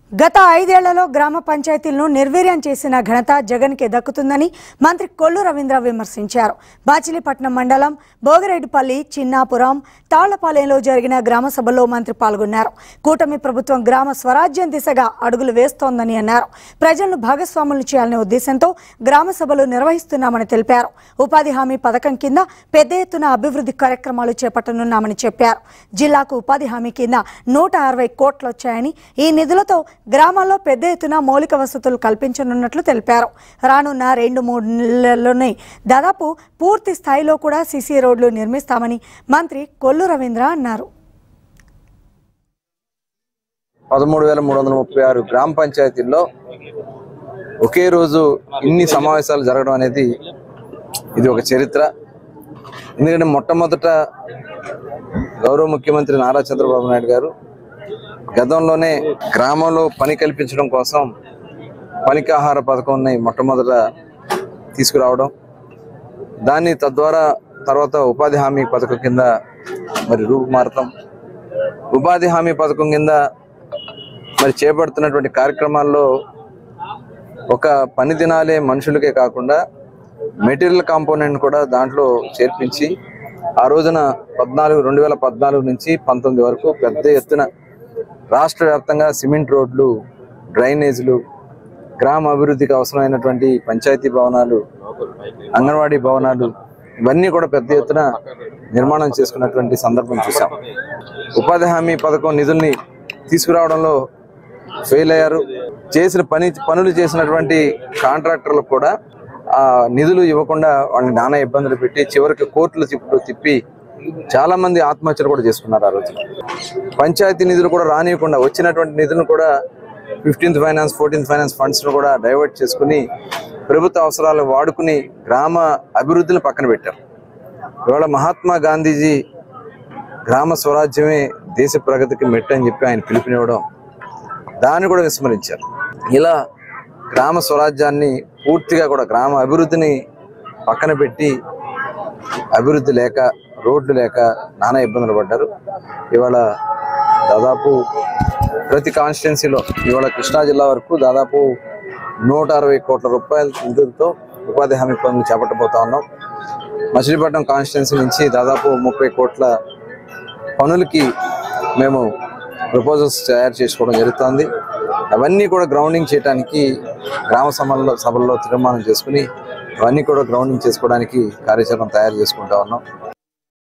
గత ఐదేళ్లలో గ్రామ పంచాయతీలను నిర్వీర్యం చేసిన ఘనత జగన్కే దక్కుతుందని మంత్రి కొల్లు రవీంద్ర విమర్శించారు బాచిలిపట్నం మండలం భోగిరెడ్డిపల్లి చిన్నాపురం తాళ్లపాలెంలో జరిగిన గ్రామ సభలో మంత్రి పాల్గొన్నారు కూటమి ప్రభుత్వం గ్రామ స్వరాజ్యం దిశగా అడుగులు వేస్తోందని అన్నారు ప్రజలను భాగస్వాములు చేయాలనే ఉద్దేశంతో గ్రామ సభలు నిర్వహిస్తున్నామని తెలిపారు ఉపాధి హామీ పథకం కింద పెద్ద ఎత్తున అభివృద్ధి కార్యక్రమాలు చేపట్టనున్నామని చెప్పారు జిల్లాకు ఉపాధి హామీ కింద నూట అరవై కోట్లు వచ్చాయని ఈ నిధులతో గ్రామాల్లో పెద్ద ఎత్తున మౌలిక వసతులు కల్పించనున్నట్లు తెలిపారు రానున్న రెండు మూడు నెలల్లోనే దాదాపు పూర్తి స్థాయిలో కూడా సీసీ రోడ్లు నిర్మిస్తామని మంత్రి కొల్లు రవీంద్ర అన్నారు పదమూడు వేల మూడు వందల ముప్పై ఆరు గ్రామ పంచాయతీల్లో ఒకే రోజు ఇన్ని సమావేశాలు జరగడం అనేది ఇది ఒక చరిత్ర ఎందుకంటే మొట్టమొదట గౌరవ ముఖ్యమంత్రి నారా చంద్రబాబు నాయుడు గారు గతంలోనే గ్రామంలో పని కల్పించడం కోసం పనికి ఆహార పథకంని మొట్టమొదట తీసుకురావడం దాన్ని తద్వారా తర్వాత ఉపాధి హామీ పథకం కింద మరి రూపుమారటం ఉపాధి హామీ పథకం కింద మరి చేపడుతున్నటువంటి కార్యక్రమాల్లో ఒక పని దినాలే మనుషులకే కాకుండా మెటీరియల్ కాంపోనెంట్ కూడా దాంట్లో చేర్పించి ఆ రోజున పద్నాలుగు రెండు వేల పద్నాలుగు నుంచి పంతొమ్మిది వరకు పెద్ద ఎత్తున రాష్ట్ర వ్యాప్తంగా సిమెంట్ రోడ్లు డ్రైనేజీలు గ్రామ అభివృద్ధికి అవసరమైనటువంటి పంచాయతీ భవనాలు అంగన్వాడీ భవనాలు ఇవన్నీ కూడా పెద్ద ఎత్తున నిర్మాణం చేసుకున్నటువంటి సందర్భం చూసాం ఉపాధి హామీ పథకం నిధుల్ని తీసుకురావడంలో ఫెయిల్ అయ్యారు చేసిన పని పనులు చేసినటువంటి కాంట్రాక్టర్లకు కూడా ఆ నిధులు ఇవ్వకుండా వాళ్ళని నానా ఇబ్బందులు పెట్టి చివరికి కోర్టుల చుట్టూ తిప్పి చాలా మంది ఆత్మహత్యలు కూడా చేసుకున్నారు ఆ రోజు పంచాయతీ నిధులు కూడా రానియకుండా వచ్చినటువంటి నిధులను కూడా fifteenth finance fourteenth finance funds కూడా డైవర్ట్ చేసుకుని ప్రభుత్వ అవసరాలు వాడుకుని గ్రామ అభివృద్ధిని పక్కన పెట్టారు ఇవాళ మహాత్మా గాంధీజీ గ్రామ స్వరాజ్యమే దేశ ప్రగతికి మెట్టు అని చెప్పి ఆయన పిలుపునివ్వడం దాన్ని కూడా విస్మరించారు ఇలా గ్రామ స్వరాజ్యాన్ని పూర్తిగా కూడా గ్రామ అభివృద్ధిని పక్కన పెట్టి అభివృద్ధి లేక రోడ్లు లేక నానా ఇబ్బందులు పడ్డారు ఇవాళ దాదాపు ప్రతి కాన్స్టిట్యున్సీలో ఇవాళ కృష్ణా జిల్లా వరకు దాదాపు నూట అరవై కోట్ల రూపాయల నిధులతో ఉపాధి హామీ పనులు చేపట్టబోతా ఉన్నాం మచిలీపట్నం కాన్స్టిట్యున్సీ నుంచి దాదాపు ముప్పై కోట్ల పనులకి మేము ప్రపోజల్స్ తయారు చేసుకోవడం జరుగుతుంది అవన్నీ కూడా గ్రౌండింగ్ చేయడానికి గ్రామ సభల్లో సభల్లో తీర్మానం చేసుకుని అవన్నీ కూడా గ్రౌండింగ్ చేసుకోవడానికి కార్యాచరణ తయారు చేసుకుంటా ఉన్నాం